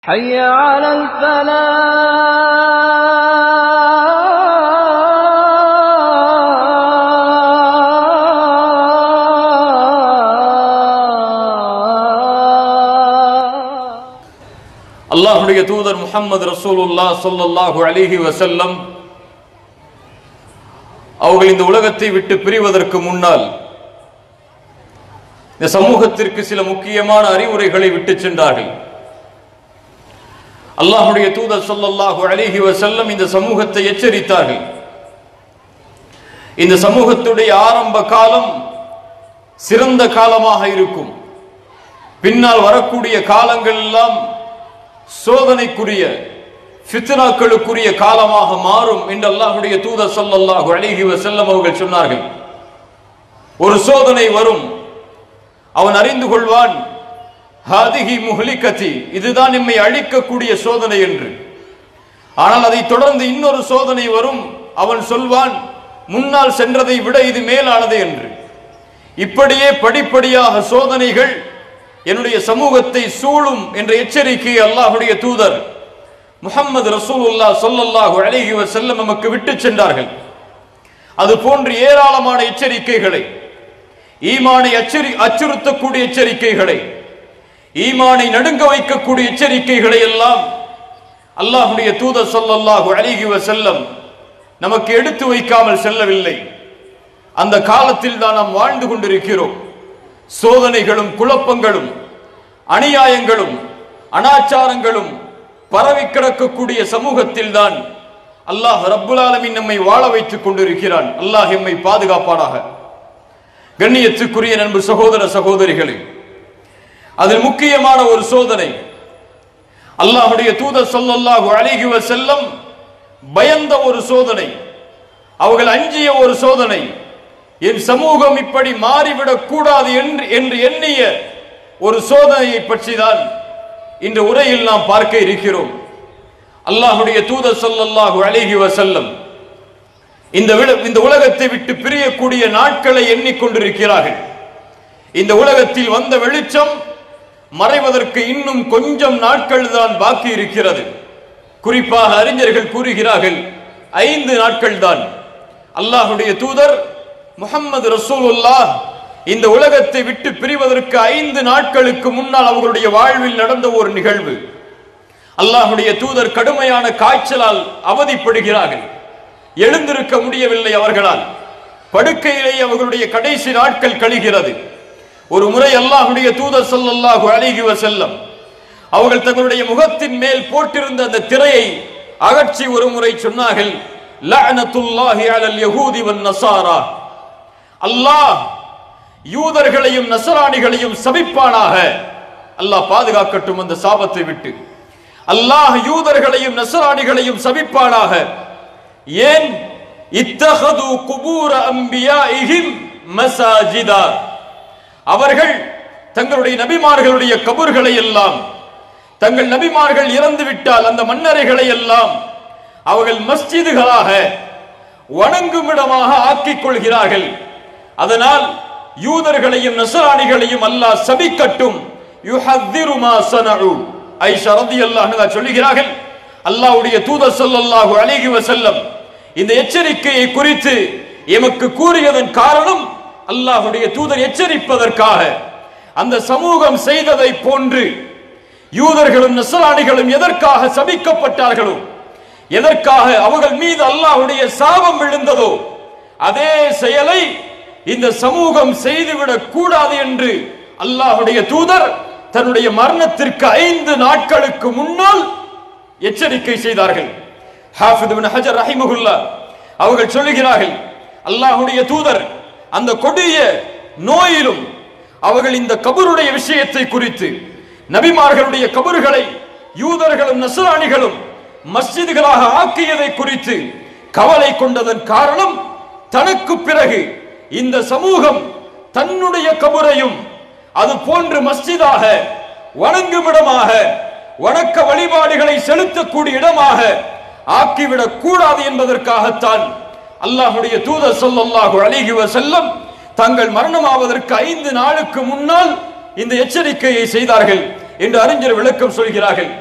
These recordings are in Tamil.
حي على الفلاح அல்லாஹுடைய தூதர் முஹம்மது ரசூலுல்லாஹ் ஸல்லல்லாஹு அலைஹி வஸல்லம் அவர்கள் இந்த உலகத்தை விட்டு பிரிவதற்கு முன்னால் இந்த சமூகத்திற்கு சில முக்கியமான அறிவுரைகளை விட்டு சென்றார்கள் அல்லாஹுடைய தூதர் ஸல்லல்லாஹு அலைஹி வஸல்லம் இந்த சமூகத்தை எச்சரித்தார்கள் இந்த சமூகத்துடைய ஆரம்ப காலம் சிறந்த காலமாக இருக்கும் பின்னால் வரக்கூடிய காலங்கள் எல்லாம் சோதனைக்குரிய ஃபித்னாக்களுக்குரிய காலமாக மாறும் என்று அல்லாஹ்வுடைய தூதர் ஸல்லல்லாஹு அலைஹி வஸல்லம் அவர்கள் சொன்னார்கள் ஒரு சோதனை வரும் அவன் அறிந்து கொள்வான் ஹாதிஹி முஹ்லிகதி இதுதான் நம்மை அழிக்கக்கூடிய சோதனை என்று ஆனால் அதை தொடர்ந்து இன்னொரு சோதனை வரும் அவன் சொல்வான் முன்னால் சென்றதை விட இது மேலானது என்று இப்படியே படிப்படியாக சோதனைகள் என்னுடைய சமூகத்தை சூழும் என்ற எச்சரிக்கையை அல்லாஹுடைய தூதர் முஹம்மது ரசூலுல்லாஹ் ஸல்லல்லாஹு அலைஹி வஸல்லம் நமக்கு விட்டு சென்றார்கள் அது போன்று ஏராளமான எச்சரிக்கைகளை ஈமானை அச்சரி அச்சுறுத்தக்கூடிய எச்சரிக்கைகளை ஈமானை நடுங்க வைக்கக்கூடிய எச்சரிக்கைகளை எல்லாம் அல்லாஹுடைய தூதர் ஸல்லல்லாஹு அலைஹி வஸல்லம் நமக்கு எடுத்து வைக்காமல் செல்லவில்லை அந்த காலத்தில் தான் நாம் வாழ்ந்து கொண்டிருக்கிறோம் சோதனைகளும் குழப்பங்களும் அநியாயங்களும் அனாச்சாரங்களும் பரவி கிடக்கக்கூடிய சமூகத்தில் தான் அல்லாஹ் ரப்புல் ஆலமீன் நம்மை வாழ வைத்துக் கொண்டிருக்கிறான் அல்லாஹ் எம்மை பாதுகாப்பானாக கண்ணியத்துக்குரிய நண்பு சகோதர சகோதரிகளே அதில் முக்கியமான ஒரு சோதனை அல்லாஹுடைய தூதர் ஸல்லல்லாஹு அலைஹி வஸல்லம் பயந்த ஒரு சோதனை அவர்கள் அஞ்சிய ஒரு சோதனை என் சமூகம் இப்படி மாறிவிடக் கூடாது என்று என்று எண்ணிய ஒரு சோதனையை பற்றிதான் இந்த உரையில் நாம் பார்க்க இருக்கிறோம் அல்லாஹுடைய தூதர் ஸல்லல்லாஹு அலைஹி வஸல்லம் இந்த வில- இந்த உலகத்தை விட்டு பிரியக்கூடிய நாட்களை எண்ணிக்கொண்டிருக்கிறார்கள் இந்த உலகத்தில் வந்த வெளிச்சம் மறைவதற்கு இன்னும் கொஞ்சம் நாட்கள் தான் பாக்கி இருக்கிறது குறிப்பாக அறிஞர்கள் கூறுகிறார்கள் ஐந்து நாட்கள் தான் அல்லாஹுடைய தூதர் முஹம்மது ரசூலுல்லாஹ் இந்த உலகத்தை விட்டு பிரிவதற்கு ஐந்து நாட்களுக்கு முன்னால் அவர்களுடைய வாழ்வில் நடந்த ஒரு நிகழ்வு அல்லாஹுடைய தூதர் கடுமையான காய்ச்சலால் அவதிப்படுகிறார்கள் எழுந்திருக்க முடியவில்லை அவர்களால் படுக்கையிலேயே அவர்களுடைய கடைசி நாட்கள் கழிகிறது ஒரு முறை அல்லாஹுடைய தூதர் ஸல்லல்லாஹு அலைஹி வஸல்லம் அவர்கள் தங்களுடைய முகத்தின் மேல் போட்டிருந்த அந்த திரையை அகற்றி ஒரு முறை சொன்னார்கள் லஅனத்துல்லாஹி அலல் யஹூதி வன் நஸாரா அல்லாஹ் யூதர்களையும் நசராணிகளையும் சபிப்பானாக அல்லாஹ் பாதுகாக்கட்டும் அந்த சாபத்தை விட்டு அல்லாஹ் யூதர்களையும் நசராணிகளையும் சபிப்பானாக ஏன் இத்தஹது குபூர அம்பியாஇஹிம் மசாஜிதா அவர்கள் தங்களுடைய நபிமார்களுடைய கபூர்களை எல்லாம் தங்கள் நபிமார்கள் இறந்து விட்டால் அந்த மன்னரைகளை எல்லாம் அவர்கள் மஸ்ஜிதுகளாக வணங்குமிடமாக ஆக்கிக் கொள்கிறார்கள் அதனால் யூதர்களையும் நசராணிகளையும் அல்லாஹ் சபிக்கட்டும் யுஹத்திரு மா சனஉ ஐஷா ரலியல்லாஹு அன்ஹா சொல்லுகிறார்கள் அல்லாஹ்வுடைய தூதர் ஸல்லல்லாஹு அலைஹி வஸல்லம் இந்த எச்சரிக்கையை குறித்து எமக்கு கூறியதன் காரணம் அல்லாஹ்வுடைய தூதர் எச்சரிப்பதற்காக அந்த சமூகம் செய்ததை போன்று யூதர்களும் நசராணிகளும் எதற்காக சபிக்கப்பட்டார்களோ எதற்காக அவர்கள் மீது அல்லாஹ்வுடைய சாபம் விழுந்ததோ அதே செயலை இந்த சமூகம் செய்துவிடக் கூடாது என்று அல்லாஹ்வுடைய தூதர் தன்னுடைய மரணத்திற்கு ஐந்து நாட்களுக்கு முன்னால் எச்சரிக்கை செய்தார்கள் ஹாஃபித் இப்னு ஹஜர் ரஹிமஹுல்லா அவர்கள் சொல்லுகிறார்கள் அல்லாஹ்வுடைய தூதர் அந்த கொடிய நோயிலும் அவர்கள் இந்த கபருடைய விஷயத்தை குறித்து நபிமார்களுடைய கபறுகளை யூதர்களும் நசராணிகளும் மஸ்ஜிதுகளாக ஆக்கியதை குறித்து கவலை கொண்டதன் காரணம் தனக்கு பிறகு இந்த சமூகம் தன்னுடைய கபரையும் அது போன்று மஸ்ஜிதாக வணங்குமிடமாக வணக்க வழிபாடுகளை செலுத்தக்கூடிய இடமாக ஆக்கிவிடக் கூடாது என்பதற்காகத்தான் அல்லாஹுடைய தூதர் ஸல்லல்லாஹு அலைஹி வஸல்லம் தங்கள் மரணமாவதற்கு ஐந்து நாளுக்கு முன்னால் இந்த எச்சரிக்கையை செய்தார்கள் என்று அறிஞர் விளக்கம் சொல்கிறார்கள்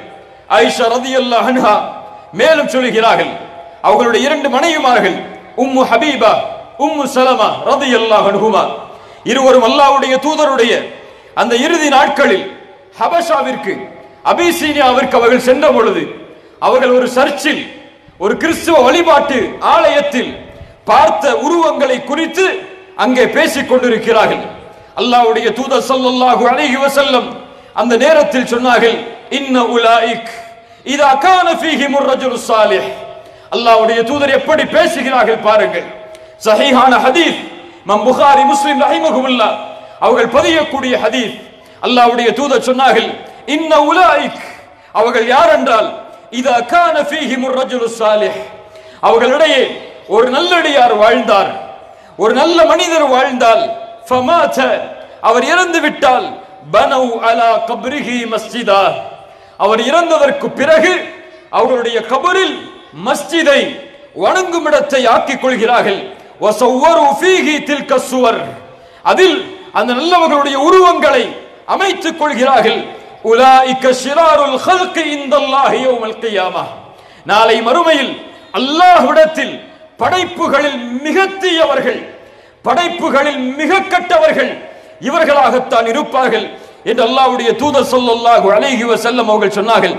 ஆயிஷா ரதியல்லாஹு அன்ஹா மேலும் சொல்கிறார்கள் அவர்களுடைய இரண்டு மனைவிமார்கள் உம்மு ஹபீபா உம்மு சலமா ரதியல்லாஹு அன்ஹுமா இருவரும் அல்லாஹ்வுடைய தூதருடைய அந்த இறுதி நாட்களில் ஹபஷாவிற்கு அபிசீனியாவிற்கு அவர்கள் சென்ற பொழுது அவர்கள் ஒரு சர்ச்சில் ஒரு கிறிஸ்துவ வழிபாட்டு ஆலயத்தில் பார்த்த உருவங்களை குறித்து அங்கே பேசிக் கொண்டிருக்கிறார்கள் அல்லாஹ்வுடைய தூதர் ஸல்லல்லாஹு அலைஹி வஸல்லம் அந்த நேரத்தில் சொன்னார்கள் இன்ன உலாயிக் இதா கான ஃபீஹிம் ரஜுல் சாலிஹ் அல்லாஹ்வுடைய தூதர் எப்படி பேசுகிறார்கள் பாருங்கள் சஹீஹான ஹதீஸ் மம் புகாரி முஸ்லிம் ரஹிமஹுல்லா அவர்கள் பதியக்கூடிய ஹதீஸ் அல்லாஹ்வுடைய தூதர் சொன்னார்கள் இன்ன உலாயிக் அவர்கள் யார் என்றால் இதா கான ஃபீஹிம் ரஜுல் சாலிஹ் அவர்களிடையே ஒரு நல்லடியார் வாழ்ந்தார் ஒரு நல்ல மனிதர் வாழ்ந்தால் ஃபமாத அவர் இறந்து விட்டால் பனவ் அலா கப்ரிஹி மஸ்ஜிதா அவர் இறந்ததற்கு பிறகு அவர்களுடைய கபரில் மஸ்ஜிதை வணங்கும் இடத்தை ஆக்கிக் கொள்கிறார்கள் வசவ்வரு ஃபீஹி தில்க சுவர் அதில் அந்த நல்லவர்களுடைய உருவங்களை அமைத்துக் கொள்கிறார்கள் உலாயிக்க ஷிராருல் ஹல்கி இந்தல்லாஹி யௌமல் கியாமா நாளை மறுமையில் அல்லாஹ்விடத்தில் படைப்புகளில் மிக தீயவர்கள் படைப்புகளில் மிக கெட்டவர்கள் இவர்களாகத்தான் இருப்பார்கள் என்று அல்லாஹ்வுடைய தூதர் ஸல்லல்லாஹு அலைஹி வஸல்லம் அவர்கள் சொன்னார்கள்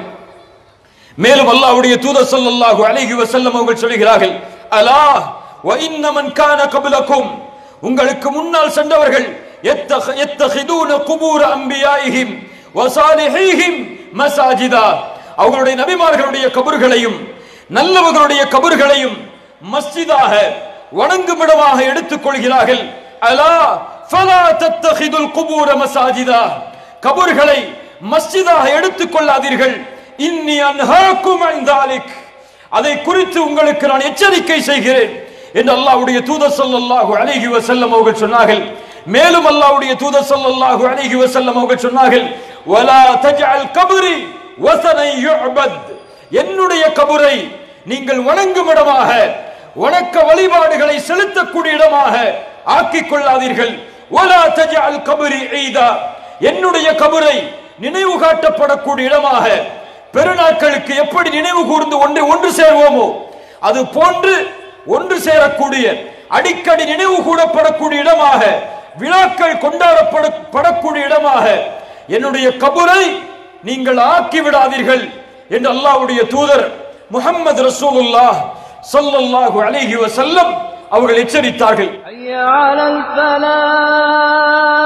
மேலும் அல்லாஹ்வுடைய தூதர் ஸல்லல்லாஹு அலைஹி வஸல்லம் அவர்கள் சொல்கிறார்கள் அலா வ இன்ன மன் கான கப்லக்கும் உங்களுக்கு முன்னால் சென்றவர்கள் يتخ- يتخذون قبور انبيائهم وصالحيهم مساجدا அவர்களுடைய நபிமார்களுடைய கபர்களையும் நல்லவர்களுடைய கபர்களையும் மஸ்ஜிதாக வணங்குமிடமாக எடுத்துக் கொள்கிறார்கள் அலா ஃபலா தத்தஹிதுல் குபூர மசாஜிதா கபர்களை மஸ்ஜிதாக எடுத்துக் கொள்ளாதீர்கள் இன்னி அன்ஹாக்கும் அன் தாலிக் அதை குறித்து உங்களுக்கு நான் எச்சரிக்கை செய்கிறேன் என்று அல்லாஹ்வுடைய தூதர் ஸல்லல்லாஹு அலைஹி வஸல்லம் அவர்கள் சொன்னார்கள் மேலும் அல்லாஹ்வுடைய தூதர் ஸல்லல்லாஹு அலைஹி வஸல்லம் அவர்கள் சொன்னார்கள் வலா தஜ்அல் கபரி வஸனை யுஅபத் என்னுடைய கபரை நீங்கள் வணங்கும் இடமாக வணக்க வழிபாடுகளை செலுத்தக்கூடிய இடமாக ஆக்கிக் கொள்ளாதீர்கள் வலா தஜ்அல் கபரி ஈதா என்னுடைய கபரை நினைவு காட்டப்படக்கூடிய இடமாக பெருநாட்களுக்கு எப்படி நினைவு கூர்ந்து ஒன்று ஒன்று சேர்வோமோ அது போன்று ஒன்று சேரக்கூடிய அடிக்கடி நினைவு கூடப்படக்கூடிய இடமாக விழாக்கள் கொண்டாடப்பட படக்கூடிய இடமாக என்னுடைய கபரை நீங்கள் ஆக்கி விடாதீர்கள் என்று அல்லாஹ்வுடைய தூதர் முஹம்மது ரசூலுல்லாஹ் ஸல்லல்லாஹு அலைஹி வஸல்லம் அவர்கள் எச்சரித்தார்கள் حي على الفلاح